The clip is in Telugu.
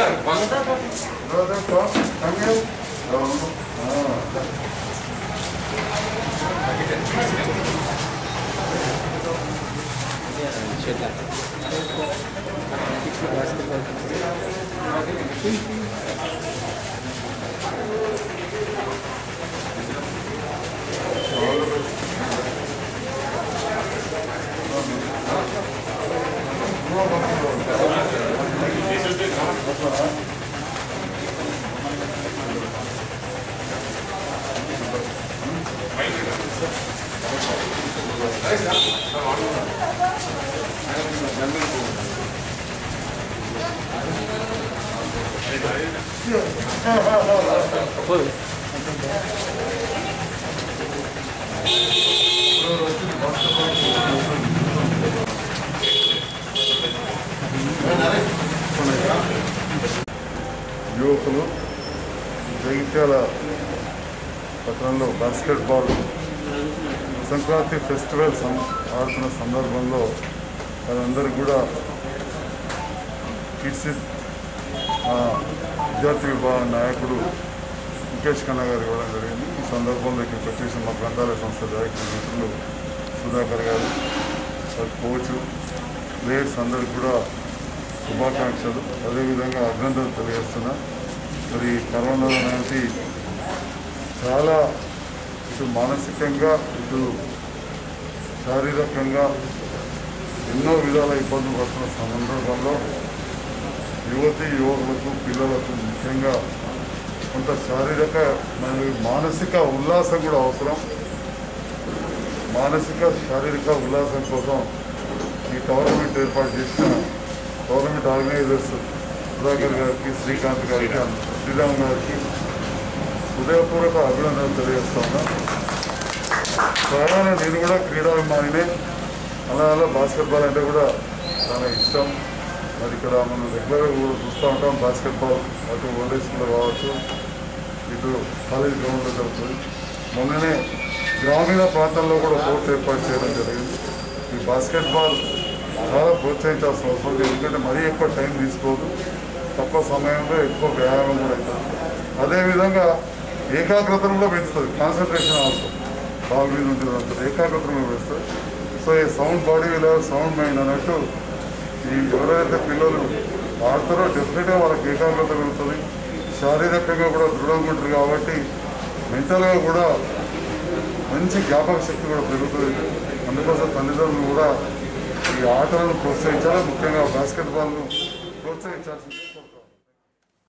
యువకులు జగిత్యాల పట్టణంలో బాస్కెట్బాల్ సంక్రాంతి ఫెస్టివల్ సం ఆడుతున్న సందర్భంలో వాళ్ళందరికీ కూడా కిడ్స్ ఆ, విద్యార్థి విభాగం నాయకుడు ముఖేష్ ఖన్నా గారు ఇవ్వడం జరిగింది ఈ సందర్భంలో ఇక్కడికి వచ్చేసి మా గ్రంథాలయ సంస్థ డైరెక్టర్ మిత్రులు సుధాకర్ గారు వారి కోచ్ ప్లేయర్స్ అందరికి కూడా శుభాకాంక్షలు అదేవిధంగా అభినందనలు తెలియజేస్తున్నా మరి కరోనా అనేది చాలా ఇటు మానసికంగా ఇటు శారీరకంగా ఎన్నో విధాల ఇబ్బందులు పడుతున్న సందర్భంలో యువతి యువకులకు పిల్లలకు ముఖ్యంగా కొంత శారీరక మరియు మానసిక ఉల్లాసం కూడా అవసరం మానసిక శారీరక ఉల్లాసం కోసం ఈ గవర్నమెంట్ ఏర్పాటు చేసిన గవర్నమెంట్ ఆర్గనైజర్స్ సుధాకర్ గారికి శ్రీకాంత్ గారికి శ్రీరామ్ గారికి హృదయపూర్వక అభినందనలు తెలియజేస్తా ఉన్నా స్వయాన నేను కూడా క్రీడాభిమానినే అలా అలా బాస్కెట్బాల్ అంటే కూడా చాలా ఇష్టం మరి ఇక్కడ మనం రెగ్యులర్గా కూడా చూస్తూ ఉంటాం బాస్కెట్బాల్ అటు ఓల్డ్ స్కూల్లో కావచ్చు ఇటు కాలేజ్ గ్రౌండ్లో జరుగుతుంది మొన్ననే గ్రామీణ ప్రాంతాల్లో కూడా కోర్టు ఏర్పాటు చేయడం జరిగింది ఈ బాస్కెట్బాల్ చాలా ప్రోత్సహించాల్సిన అవసరం ఉంది ఎందుకంటే మరీ ఎక్కువ టైం తీసుకోదు తక్కువ సమయంలో ఎక్కువ వ్యాయామం కూడా అవుతుంది అదేవిధంగా ఏకాగ్రతను కూడా పెంచుతుంది కాన్సన్ట్రేషన్ అవసరం బాల్ మీద ఉంటుంది అంత ఏకాగ్రతను కూడా పెంచుతుంది సో ఈ sound body will sound mind అన్నట్టు ఈ ఎవరైతే పిల్లలు ఆడతారో డెఫినెట్గా వాళ్ళకి ఏకాగ్రత పెరుగుతుంది శారీరకంగా కూడా దృఢంగా ఉంటుంది కాబట్టి మెంటల్గా కూడా మంచి జ్ఞాపక శక్తి కూడా పెరుగుతుంది అందుకోసం తల్లిదండ్రులు కూడా ఈ ఆటలను ప్రోత్సహించాలి ముఖ్యంగా బాస్కెట్బాల్ను ప్రోత్సహించాల్సింది కోరుతున్నాను.